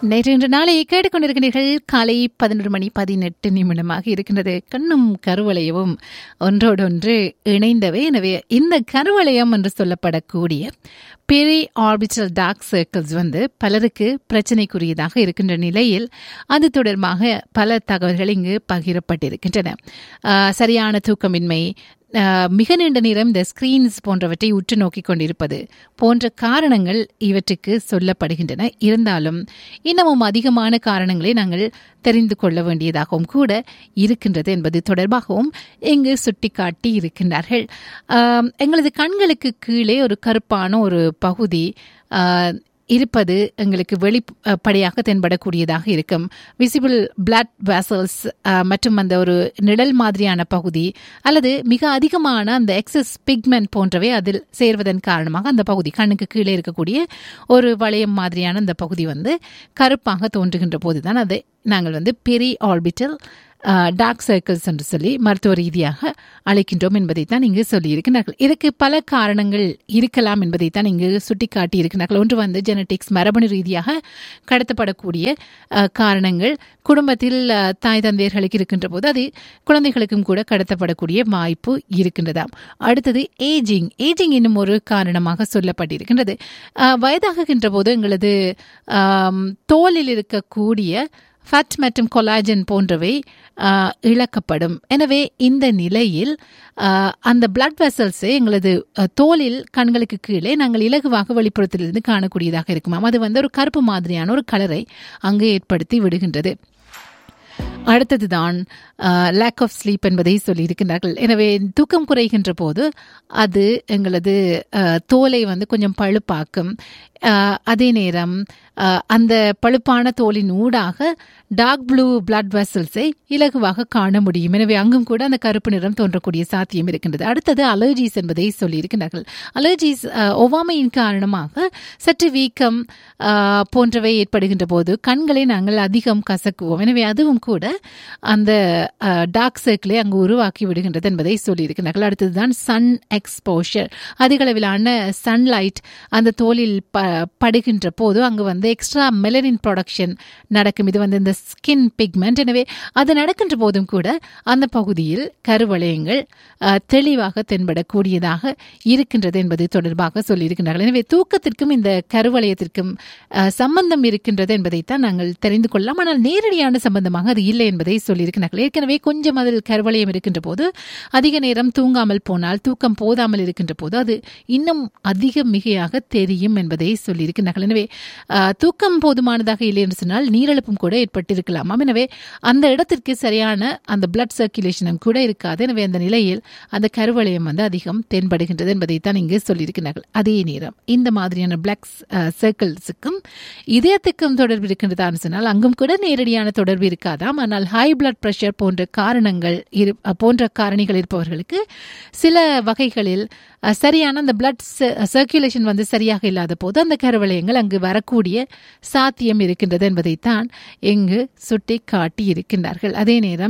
நேற்று இன்று நாளை கேட்டுக்கொண்டிருக்கிறீர்கள் காலை பதினொரு மணி பதினெட்டு நிமிடமாக இருக்கின்றது கண்ணும் கருவளையவும் ஒன்றோடொன்று இணைந்தவை எனவே இந்த கருவளையம் என்று சொல்லப்படக்கூடிய பெரி ஆர்பிட்டல் டார்க் சர்க்கிள்ஸ் வந்து பலருக்கு பிரச்சனைக்குரியதாக இருக்கின்ற நிலையில் அது தொடர்பாக பல தகவல்கள் இங்கு பகிரப்பட்டிருக்கின்றன ஆஹ் சரியான தூக்கமின்மை ஆஹ் மிக நீண்ட நேரம் இந்த ஸ்கிரீன்ஸ் போன்றவற்றை உற்று நோக்கிக் கொண்டிருப்பது போன்ற காரணங்கள் இவற்றுக்கு சொல்லப்படுகின்றன இருந்தாலும் இன்னமும் அதிகமான காரணங்களை நாங்கள் தெரிந்து கொள்ள வேண்டியதாகவும் கூட இருக்கின்றது என்பது தொடர்பாகவும் இங்கு சுட்டிக்காட்டி இருக்கின்றார்கள் ஆம், எங்களது கண்களுக்கு கீழே ஒரு கருப்பான ஒரு பகுதி ஆஹ், இருப்பது எங்களுக்கு வெளிப்படையாக தென்படக்கூடியதாக இருக்கும் விசிபிள் பிளட் வெசல்ஸ் மற்றும் அந்த ஒரு நிழல் மாதிரியான பகுதி அல்லது மிக அதிகமான அந்த எக்ஸஸ் பிக்மெண்ட் போன்றவை அதில் சேர்வதன் காரணமாக அந்த பகுதி கண்ணுக்கு கீழே இருக்கக்கூடிய ஒரு வளையம் மாதிரியான அந்த பகுதி வந்து கருப்பாக தோன்றுகின்ற போதுதான் அதை நாங்கள் வந்து பெரி ஆர்பிட்டல் டார்க் சர்க்கிள்ஸ் என்று சொல்லி மருத்துவ ரீதியாக அழைக்கின்றோம் என்பதைத்தான் இங்கு சொல்லியிருக்கிறார்கள் இதற்கு பல காரணங்கள் இருக்கலாம் என்பதைத்தான் இங்கு சுட்டிக்காட்டி இருக்கிறார்கள் ஒன்று வந்து ஜெனட்டிக்ஸ் மரபணு ரீதியாக கடத்தப்படக்கூடிய அஹ், காரணங்கள் குடும்பத்தில் அஹ், தாய் தந்தையர்களுக்கு இருக்கின்ற போது அது குழந்தைகளுக்கும் கூட கடத்தப்படக்கூடிய வாய்ப்பு இருக்கின்றதாம் அடுத்தது ஏஜிங் ஏஜிங் இன்னும் ஒரு காரணமாக சொல்லப்பட்டிருக்கின்றது அஹ், வயதாகுகின்ற போது எங்களது ஆம், தோலில் இருக்கக்கூடிய ஃபட் மற்றும் கொலாஜன் போன்றவை ஆஹ், இழக்கப்படும் எனவே இந்த நிலையில் ஆஹ், அந்த பிளட் வெசல்ஸை எங்களது அஹ், தோலில் கண்களுக்கு கீழே நாங்கள் இலகுவாக வெளிப்புறத்திலிருந்து காணக்கூடியதாக இருக்குமாம் அது வந்து ஒரு கருப்பு மாதிரியான ஒரு கலரை அங்கு ஏற்படுத்தி விடுகின்றது அடுத்ததுதான் லேக் ஆஃப் ஸ்லீப் என்பதை சொல்லியிருக்கிறார்கள் எனவே தூக்கம் குறைகின்ற போது அது எங்களது அஹ், தோலை வந்து கொஞ்சம் பழுப்பாக்கும் அஹ், அதே நேரம் அஹ், அந்த பழுப்பான தோலின் ஊடாக டார்க் ப்ளூ பிளட் வெசல்ஸை இலகுவாக காண முடியும் எனவே அங்கும் கூட அந்த கருப்பு நிறம் தோன்றக்கூடிய சாத்தியம் இருக்கின்றது அடுத்தது அலர்ஜிஸ் என்பதை சொல்லியிருக்கிறார்கள் அலர்ஜிஸ் ஒவ்வாமையின் காரணமாக சற்று வீக்கம் அஹ், போன்றவை ஏற்படுகின்ற போது கண்களை நாங்கள் அதிகம் கசக்குவோம் எனவே அதுவும் கூட அந்த டார்க் சர்க்கிளை அங்கு உருவாக்கி விடுகின்றது என்பதை சொல்லியிருக்கிறார்கள் அடுத்ததுதான் சன் எக்ஸ்போஷர் அதிக அளவிலான சன்லைட் அந்த தோலில் ப படுகின்ற போது அங்கு வந்து எக்ஸ்ட்ரா மெலனின் ப்ரொடக்ஷன் நடக்கும் இது வந்து இந்த ஸ்கின் பிக்மெண்ட் எனவே அது நடக்கின்ற போதும் கூட அந்த பகுதியில் கருவளையங்கள் அஹ், தெளிவாக தென்படக்கூடியதாக இருக்கின்றது என்பது தொடர்பாக சொல்லியிருக்கிறார்கள் எனவே தூக்கத்திற்கும் இந்த கருவளையத்திற்கும் அஹ், சம்பந்தம் இருக்கின்றது என்பதைத்தான் நாங்கள் தெரிந்து கொள்ளலாம் ஆனால் நேரடியான சம்பந்தமாக அது இல்லை என்பதை சொல்லியிருக்கிறார்கள் ஏற்கனவே கொஞ்சம் அதில் கருவளையம் இருக்கின்ற போது அதிக நேரம் தூங்காமல் போனால் தூக்கம் போதாமல் இருக்கின்ற போது அது இன்னும் அதிக மிகையாக தெரியும் என்பதை சொல்லியிருக்கிறார்கள் எனவே அஹ், தூக்கம் போதுமானதாக இல்லை என்று சொன்னால் நீரிழப்பும் கூட ஏற்பட்டிருக்கலாமாம் எனவே அந்த இடத்திற்கு சரியான அந்த பிளட் சர்க்குலேஷனும் கூட இருக்காது எனவே அந்த நிலையில் அந்த கருவளையம் வந்து அதிகம் தென்படுகின்றது என்பதைத்தான் இங்கு சொல்லியிருக்கிறார்கள் அதே நேரம் இந்த மாதிரியான பிளாக் சர்க்கிள்ஸுக்கும் இதயத்துக்கும் தொடர்பு இருக்கின்றதான்னு சொன்னால் அங்கும் கூட நேரடியான தொடர்பு இருக்காதாம் ஆனால் ஹை பிளட் பிரஷர் போன்ற காரணங்கள் இரு போன்ற காரணிகள் இருப்பவர்களுக்கு சில வகைகளில் அஹ், சரியான அந்த பிளட் சர்க்குலேஷன் வந்து சரியாக இல்லாத போது அந்த கருவளையங்கள் அங்கு வரக்கூடிய சாத்தியம் இருக்கின்றது என்பதைத்தான் இங்கு சுட்டி காட்டி இருக்கின்றார்கள் அதே நேரம்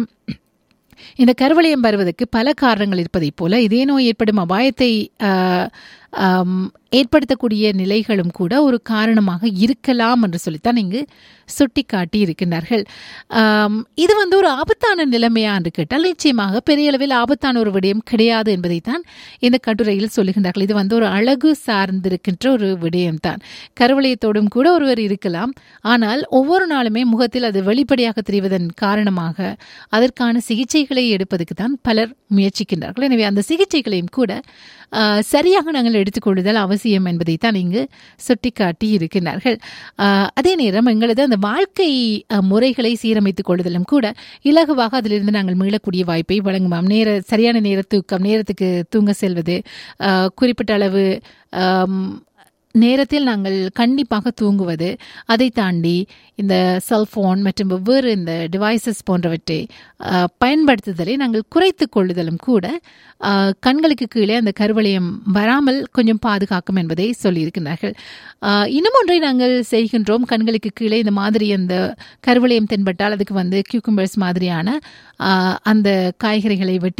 இந்த கருவளையம் வருவதற்கு பல காரணங்கள் இருப்பதைப் போல இதே நோய் ஏற்படும் அபாயத்தை ஆஹ், ஆம், ஏற்படுத்தக்கூடிய நிலைகளும் கூட ஒரு காரணமாக இருக்கலாம் என்று சொல்லித்தான் இங்கு சுட்டிக்காட்டி இருக்கின்றார்கள் ஆம், இது வந்து ஒரு ஆபத்தான நிலைமையா என்று கேட்டால் நிச்சயமாக பெரிய அளவில் ஆபத்தான ஒரு விடயம் கிடையாது என்பதைத்தான் இந்த கட்டுரையில் சொல்லுகின்றார்கள் இது வந்து ஒரு அழகு சார்ந்திருக்கின்ற ஒரு விடயம்தான் கருவளையத்தோடும் கூட ஒருவர் இருக்கலாம் ஆனால் ஒவ்வொரு நாளுமே முகத்தில் அது வெளிப்படையாக தெரிவதன் காரணமாக அதற்கான சிகிச்சைகளை எடுப்பதற்கு தான் பலர் முயற்சிக்கின்றார்கள் எனவே அந்த சிகிச்சைகளையும் கூட ஆஹ், சரியாக நாங்கள் எடுத்துக்கொள்ளுதல் அவசியம் என்பதைத்தான் இங்கு சுட்டிக்காட்டி இருக்கின்றார்கள் ஆஹ், அதே நேரம் எங்களது அந்த வாழ்க்கை அஹ், முறைகளை சீரமைத்துக் கொள்ளுதலும் கூட இலகுவாக அதிலிருந்து நாங்கள் மீளக்கூடிய வாய்ப்பை வழங்குமாம் நேர சரியான நேர தூக்கம் நேரத்துக்கு தூங்க செல்வது ஆஹ், குறிப்பிட்ட அளவு ஆம், நேரத்தில் நாங்கள் கண்டிப்பாக தூங்குவது அதை தாண்டி இந்த செல்போன் மற்றும் வெவ்வேறு இந்த டிவைசஸ் போன்றவற்றை அஹ், பயன்படுத்துதலை நாங்கள் குறைத்துக் கொள்ளுதலும் கூட அஹ், கண்களுக்கு கீழே அந்த கருவளையம் வராமல் கொஞ்சம் பாதுகாக்கும் என்பதை சொல்லியிருக்கிறார்கள் அஹ், இன்னும் ஒன்றை நாங்கள் செய்கின்றோம் கண்களுக்கு கீழே இந்த மாதிரி அந்த கருவளையம் தென்பட்டால் அதுக்கு வந்து கியூக்கும்பர்ஸ் மாதிரியான அஹ், அந்த காய்கறிகளை வெட்டி வை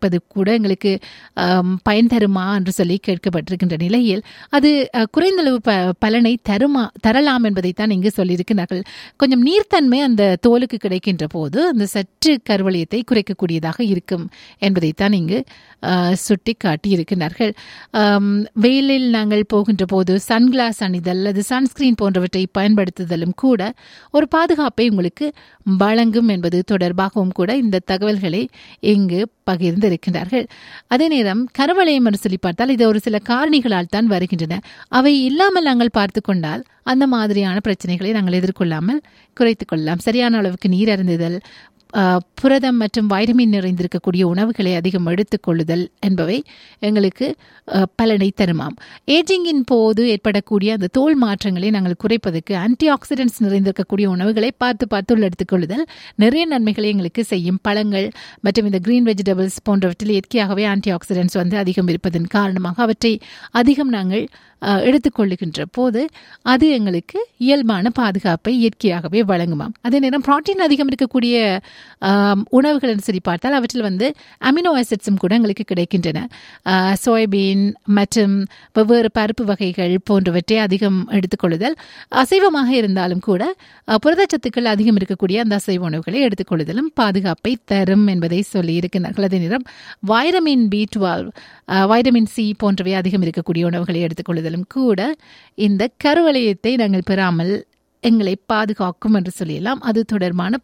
குறைப்பது கூட எங்களுக்கு ஆம், பயன் தருமா என்று சொல்லி கேட்கப்பட்டிருக்கின்ற நிலையில் அது அஹ், குறைந்தளவு ப பலனை தருமா தரலாம் என்பதைத்தான் இங்கு சொல்லியிருக்கிறார்கள் கொஞ்சம் நீர்த்தன்மை அந்த தோலுக்கு கிடைக்கின்ற போது அந்த சற்று கருவளையத்தை குறைக்கக்கூடியதாக இருக்கும் என்பதைத்தான் இங்கு அஹ், சுட்டி காட்டியிருக்கிறார்கள் ஆம், வெயிலில் நாங்கள் போகின்ற போது சன்கிளாஸ் அணிதல் அல்லது சன்ஸ்கிரீன் போன்றவற்றை பயன்படுத்துதலும் கூட ஒரு பாதுகாப்பை உங்களுக்கு வழங்கும் என்பது தொடர்பாகவும் கூட இந்த தகவல்களை இங்கு பகிர்ந்திருக்கின்றார்கள் அதே நேரம் கருவளையம் என்று சொல்லி பார்த்தால் இது ஒரு சில காரணிகளால் தான் வருகின்றன அவை இல்லாமல் நாங்கள் பார்த்து கொண்டால் அந்த மாதிரியான பிரச்சனைகளை நாங்கள் எதிர்கொள்ளாமல் குறைத்துக் கொள்ளலாம் சரியான அளவுக்கு நீர் அருந்துதல் ஆஹ், புரதம் மற்றும் வைட்டமின் நிறைந்திருக்கக்கூடிய உணவுகளை அதிகம் எடுத்துக்கொள்ளுதல் என்பவை எங்களுக்கு ஆஹ், பலனை தருமாம் ஏஜிங்கின் போது ஏற்படக்கூடிய அந்த தோல் மாற்றங்களை நாங்கள் குறைப்பதற்கு ஆன்டி ஆக்சிடென்ட்ஸ் நிறைந்திருக்கக்கூடிய உணவுகளை பார்த்து பார்த்து உள்ள எடுத்துக்கொள்ளுதல் நிறைய நன்மைகளை எங்களுக்கு செய்யும் பழங்கள் மற்றும் இந்த கிரீன் வெஜிடபிள்ஸ் போன்றவற்றில் இயற்கையாகவே ஆன்டி ஆக்சிடென்ட்ஸ் வந்து அதிகம் இருப்பதன் காரணமாக அவற்றை அதிகம் நாங்கள் ஆஹ், எடுத்துக்கொள்ளுகின்ற போது அது எங்களுக்கு இயல்பான பாதுகாப்பை இயற்கையாகவே வழங்குமாம் அதே நேரம் புரோட்டீன் அதிகம் இருக்கக்கூடிய ஆம், உணவுகள் என்று சொல்லி பார்த்தால் அவற்றில் வந்து அமினோ ஆசிட்ஸும் கூட எங்களுக்கு கிடைக்கின்றன சோயாபீன் மற்றும் வெவ்வேறு பருப்பு வகைகள் போன்றவற்றை அதிகம் எடுத்துக்கொள்ளுதல் அசைவமாக இருந்தாலும் கூட அஹ், புரதச்சத்துக்கள் அதிகம் இருக்கக்கூடிய அந்த அசைவ உணவுகளை எடுத்துக்கொள்ளுதலும் பாதுகாப்பை தரும் என்பதை சொல்லி இருக்கிறார்கள் அதே நேரம் vitamin B twelve vitamin C போன்றவை அதிகம் இருக்கக்கூடிய உணவுகளை எடுத்துக்கொள்ளுதலும் கூட இந்த கருவளையத்தை நாங்கள் பெறாமல் எங்களை பாதுகாக்கும் என்று சொல்லலாம் அது தொடர்பான